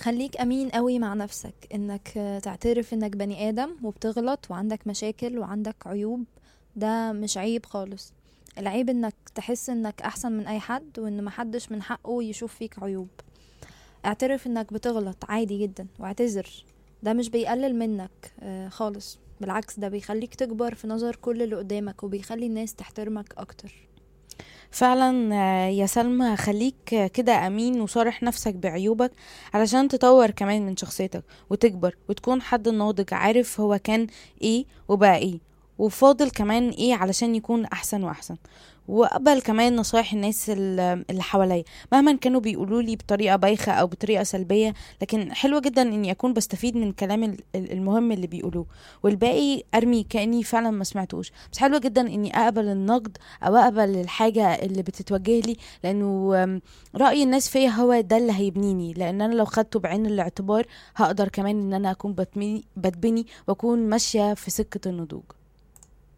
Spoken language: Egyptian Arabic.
خليك امين قوي مع نفسك انك تعترف انك بني ادم وبتغلط وعندك مشاكل وعندك عيوب ده مش عيب خالص العيب انك تحس انك احسن من اي حد وان محدش من حقه يشوف فيك عيوب اعترف انك بتغلط عادي جدا واعتذر ده مش بيقلل منك آه، خالص بالعكس ده بيخليك تكبر في نظر كل اللي قدامك وبيخلي الناس تحترمك اكتر فعلا آه، يا سلمى خليك كده امين وصارح نفسك بعيوبك علشان تطور كمان من شخصيتك وتكبر وتكون حد ناضج عارف هو كان ايه وبقى ايه وفاضل كمان ايه علشان يكون احسن واحسن وقبل كمان نصايح الناس ال- اللي حواليا مهما كانوا بيقولوا لي بطريقه بايخه او بطريقه سلبيه لكن حلوه جدا اني اكون بستفيد من الكلام ال- ال- المهم اللي بيقولوه والباقي ارمي كاني فعلا ما سمعتوش بس حلوه جدا اني اقبل النقد او اقبل الحاجه اللي بتتوجه لي لانه آم، راي الناس فيا هو ده اللي هيبنيني لان انا لو خدته بعين الاعتبار هقدر كمان ان انا اكون بتمي- بتبني واكون ماشيه في سكه النضوج